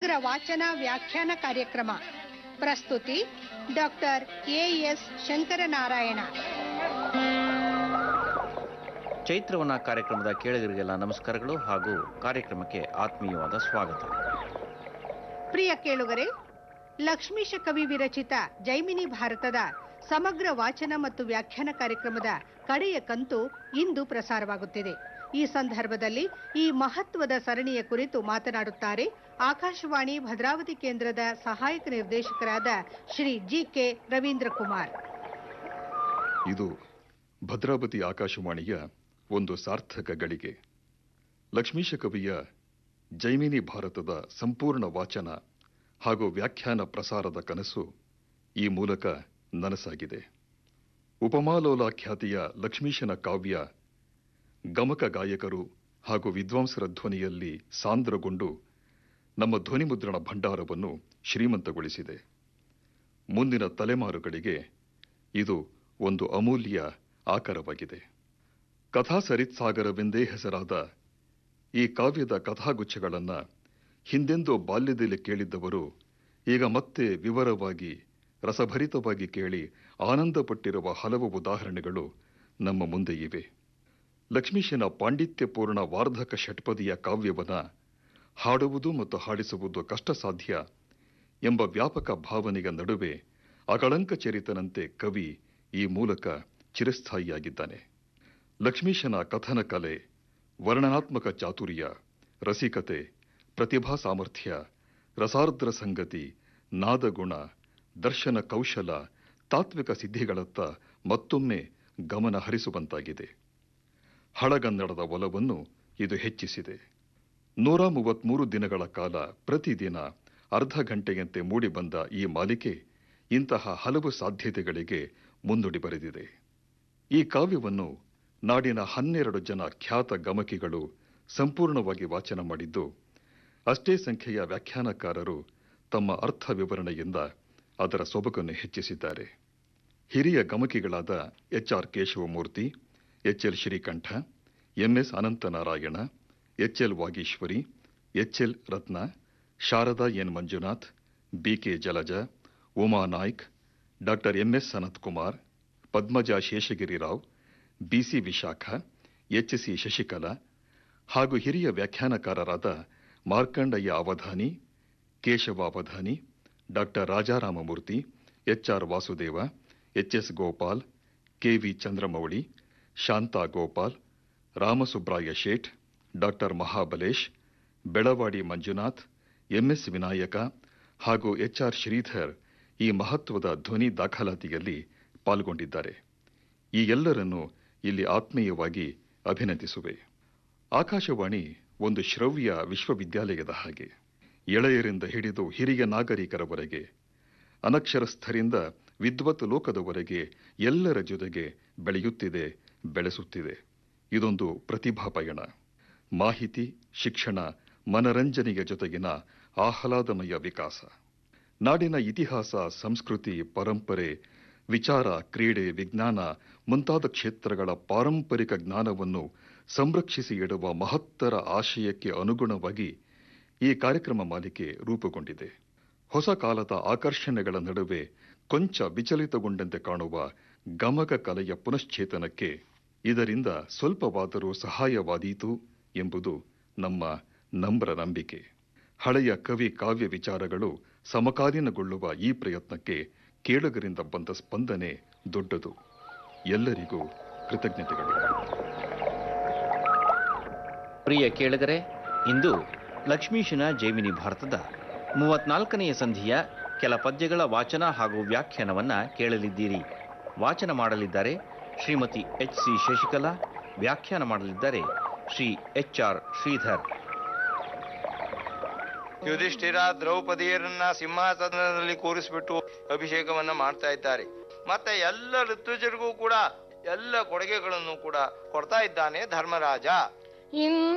ಸಮಗ್ರ ವಾಚನ ವ್ಯಾಖ್ಯಾನ ಕಾರ್ಯಕ್ರಮ ಪ್ರಸ್ತುತಿ ಡಾಕ್ಟರ್ ಎಎಸ್ ಶಂಕರನಾರಾಯಣ ಚೈತ್ರವನ ಕಾರ್ಯಕ್ರಮದ ಕೇಳಿಗರಿಗೆಲ್ಲ ನಮಸ್ಕಾರಗಳು ಹಾಗೂ ಕಾರ್ಯಕ್ರಮಕ್ಕೆ ಆತ್ಮೀಯವಾದ ಸ್ವಾಗತ ಪ್ರಿಯ ಕೇಳುಗರೆ ಲಕ್ಷ್ಮೀಶ ಕವಿ ವಿರಚಿತ ಜೈಮಿನಿ ಭಾರತದ ಸಮಗ್ರ ವಾಚನ ಮತ್ತು ವ್ಯಾಖ್ಯಾನ ಕಾರ್ಯಕ್ರಮದ ಕಡೆಯ ಕಂತು ಇಂದು ಪ್ರಸಾರವಾಗುತ್ತಿದೆ ಈ ಸಂದರ್ಭದಲ್ಲಿ ಈ ಮಹತ್ವದ ಸರಣಿಯ ಕುರಿತು ಮಾತನಾಡುತ್ತಾರೆ ಆಕಾಶವಾಣಿ ಭದ್ರಾವತಿ ಕೇಂದ್ರದ ಸಹಾಯಕ ನಿರ್ದೇಶಕರಾದ ಶ್ರೀ ಜಿ ಕೆ ರವೀಂದ್ರ ಕುಮಾರ್ ಇದು ಭದ್ರಾವತಿ ಆಕಾಶವಾಣಿಯ ಒಂದು ಸಾರ್ಥಕ ಗಳಿಗೆ ಲಕ್ಷ್ಮೀಶ ಕವಿಯ ಜೈಮಿನಿ ಭಾರತದ ಸಂಪೂರ್ಣ ವಾಚನ ಹಾಗೂ ವ್ಯಾಖ್ಯಾನ ಪ್ರಸಾರದ ಕನಸು ಈ ಮೂಲಕ ನನಸಾಗಿದೆ ಉಪಮಾಲೋಲ ಖ್ಯಾತಿಯ ಲಕ್ಷ್ಮೀಶನ ಕಾವ್ಯ ಗಮಕ ಗಾಯಕರು ಹಾಗೂ ವಿದ್ವಾಂಸರ ಧ್ವನಿಯಲ್ಲಿ ಸಾಂದ್ರಗೊಂಡು ನಮ್ಮ ಧ್ವನಿಮುದ್ರಣ ಭಂಡಾರವನ್ನು ಶ್ರೀಮಂತಗೊಳಿಸಿದೆ ಮುಂದಿನ ತಲೆಮಾರುಗಳಿಗೆ ಇದು ಒಂದು ಅಮೂಲ್ಯ ಆಕರವಾಗಿದೆ ಕಥಾ ಸರಿತ್ಸಾಗರವೆಂದೇ ಹೆಸರಾದ ಈ ಕಾವ್ಯದ ಕಥಾಗುಚ್ಛಗಳನ್ನು ಹಿಂದೆಂದೋ ಬಾಲ್ಯದಲ್ಲಿ ಕೇಳಿದ್ದವರು ಈಗ ಮತ್ತೆ ವಿವರವಾಗಿ ರಸಭರಿತವಾಗಿ ಕೇಳಿ ಆನಂದಪಟ್ಟಿರುವ ಹಲವು ಉದಾಹರಣೆಗಳು ನಮ್ಮ ಮುಂದೆ ಇವೆ ಲಕ್ಷ್ಮೀಶನ ಪಾಂಡಿತ್ಯಪೂರ್ಣ ವಾರ್ಧಕ ಷಟ್ಪದಿಯ ಕಾವ್ಯವನ್ನ ಹಾಡುವುದು ಮತ್ತು ಹಾಡಿಸುವುದು ಕಷ್ಟ ಸಾಧ್ಯ ಎಂಬ ವ್ಯಾಪಕ ಭಾವನೆಯ ನಡುವೆ ಅಗಳಂಕ ಚರಿತನಂತೆ ಕವಿ ಈ ಮೂಲಕ ಚಿರಸ್ಥಾಯಿಯಾಗಿದ್ದಾನೆ ಲಕ್ಷ್ಮೀಶನ ಕಥನ ಕಲೆ ವರ್ಣನಾತ್ಮಕ ಚಾತುರ್ಯ ರಸಿಕತೆ ಪ್ರತಿಭಾ ಸಾಮರ್ಥ್ಯ ರಸಾರ್ದ್ರ ಸಂಗತಿ ನಾದಗುಣ ದರ್ಶನ ಕೌಶಲ ತಾತ್ವಿಕ ಸಿದ್ಧಿಗಳತ್ತ ಮತ್ತೊಮ್ಮೆ ಗಮನ ಹರಿಸುವಂತಾಗಿದೆ ಹಳಗನ್ನಡದ ಒಲವನ್ನು ಇದು ಹೆಚ್ಚಿಸಿದೆ ನೂರ ಮೂವತ್ಮೂರು ದಿನಗಳ ಕಾಲ ಪ್ರತಿದಿನ ಅರ್ಧ ಗಂಟೆಯಂತೆ ಮೂಡಿಬಂದ ಈ ಮಾಲಿಕೆ ಇಂತಹ ಹಲವು ಸಾಧ್ಯತೆಗಳಿಗೆ ಮುನ್ನುಡಿ ಬರೆದಿದೆ ಈ ಕಾವ್ಯವನ್ನು ನಾಡಿನ ಹನ್ನೆರಡು ಜನ ಖ್ಯಾತ ಗಮಕಿಗಳು ಸಂಪೂರ್ಣವಾಗಿ ವಾಚನ ಮಾಡಿದ್ದು ಅಷ್ಟೇ ಸಂಖ್ಯೆಯ ವ್ಯಾಖ್ಯಾನಕಾರರು ತಮ್ಮ ಅರ್ಥ ವಿವರಣೆಯಿಂದ ಅದರ ಸೊಬಗನ್ನು ಹೆಚ್ಚಿಸಿದ್ದಾರೆ ಹಿರಿಯ ಗಮಕಿಗಳಾದ H R Keshavamurthy H L Srikanta MS Ananthanarayana H L Vageeshwari H L Ratna Sharada N Manjunath BK Jalaja Uma Naik doctor MS Sanath Kumar Padmaja Sheshagirirao BC Vishakha H C Shashikala ಹಾಗೂ ಹಿರಿಯ ವ್ಯಾಖ್ಯಾನಕಾರರಾದ Markandaiah Avadhani Keshava Avadhani doctor Rajaramamurthy H R Vasudeva H S Gopal KV Chandramouli Shanta Gopal Ramasubraya Sheth doctor Mahabalesh Belavadi Manjunath MS Vinayaka ಹಾಗೂ ಎಚ್ ಆರ್ ಶ್ರೀಧರ್ ಈ ಮಹತ್ವದ ಧ್ವನಿ ದಾಖಲಾತಿಯಲ್ಲಿ ಪಾಲ್ಗೊಂಡಿದ್ದಾರೆ ಈ ಎಲ್ಲರನ್ನೂ ಇಲ್ಲಿ ಆತ್ಮೀಯವಾಗಿ ಅಭಿನಂದಿಸುವೆ ಆಕಾಶವಾಣಿ ಒಂದು ಶ್ರವ್ಯ ವಿಶ್ವವಿದ್ಯಾಲಯದ ಹಾಗೆ ಎಳೆಯರಿಂದ ಹಿಡಿದು ಹಿರಿಯ ನಾಗರಿಕರವರೆಗೆ ಅನಕ್ಷರಸ್ಥರಿಂದ ವಿದ್ವತ್ ಲೋಕದವರೆಗೆ ಎಲ್ಲರ ಜೊತೆಗೆ ಬೆಳೆಯುತ್ತಿದೆ ಬೆಳೆಸುತ್ತಿದೆ ಇದೊಂದು ಪ್ರತಿಭಾ ಪಯಣ ಮಾಹಿತಿ ಶಿಕ್ಷಣ ಮನರಂಜನೆಯ ಜೊತೆಗಿನ ಆಹ್ಲಾದಮಯ ವಿಕಾಸ ನಾಡಿನ ಇತಿಹಾಸ ಸಂಸ್ಕೃತಿ ಪರಂಪರೆ ವಿಚಾರ ಕ್ರೀಡೆ ವಿಜ್ಞಾನ ಮುಂತಾದ ಕ್ಷೇತ್ರಗಳ ಪಾರಂಪರಿಕ ಜ್ಞಾನವನ್ನು ಸಂರಕ್ಷಿಸಿ ಇಡುವ ಮಹತ್ತರ ಆಶಯಕ್ಕೆ ಅನುಗುಣವಾಗಿ ಈ ಕಾರ್ಯಕ್ರಮ ಮಾಲಿಕೆ ರೂಪುಗೊಂಡಿದೆ ಹೊಸ ಕಾಲದ ಆಕರ್ಷಣೆಗಳ ನಡುವೆ ಕೊಂಚ ವಿಚಲಿತಗೊಂಡಂತೆ ಕಾಣುವ ಗಮಕ ಕಲೆಯ ಪುನಶ್ಚೇತನಕ್ಕೆ ಇದರಿಂದ ಸ್ವಲ್ಪವಾದರೂ ಸಹಾಯವಾದೀತು ಎಂಬುದು ನಮ್ಮ ನಮ್ರ ನಂಬಿಕೆ ಹಳೆಯ ಕವಿ ಕಾವ್ಯ ವಿಚಾರಗಳು ಸಮಕಾಲೀನಗೊಳ್ಳುವ ಈ ಪ್ರಯತ್ನಕ್ಕೆ ಕೇಳುಗರಿಂದ ಬಂದ ಸ್ಪಂದನೆ ದೊಡ್ಡದು ಎಲ್ಲರಿಗೂ ಕೃತಜ್ಞತೆಗಳು ಪ್ರಿಯ ಕೇಳಿಗರೆ ಇಂದು ಲಕ್ಷ್ಮೀಶನ ಜೈಮಿನಿ ಭಾರತದ ಮೂವತ್ನಾಲ್ಕನೆಯ ಸಂಧಿಯ ಕೆಲ ಪದ್ಯಗಳ ವಾಚನ ಹಾಗೂ ವ್ಯಾಖ್ಯಾನವನ್ನ ಕೇಳಲಿದ್ದೀರಿ ವಾಚನ ಮಾಡಲಿದ್ದಾರೆ ಶ್ರೀಮತಿ ಎಚ್ ಸಿ ಶಶಿಕಲಾ ವ್ಯಾಖ್ಯಾನ ಮಾಡಲಿದ್ದಾರೆ ಶ್ರೀ ಎಚ್ ಆರ್ ಶ್ರೀಧರ್ ಯುಧಿಷ್ಠಿರ ದ್ರೌಪದಿಯರನ್ನ ಸಿಂಹಾಸನದಲ್ಲಿ ಕೂರಿಸ್ಬಿಟ್ಟು ಅಭಿಷೇಕವನ್ನ ಮಾಡ್ತಾ ಇದ್ದಾರೆ ಮತ್ತೆ ಎಲ್ಲ ಋತುಜರಿಗೂ ಕೂಡ ಎಲ್ಲ ಕೊಡುಗೆಗಳನ್ನು ಕೂಡ ಕೊಡ್ತಾ ಇದ್ದಾನೆ ಧರ್ಮರಾಜ ಇನ್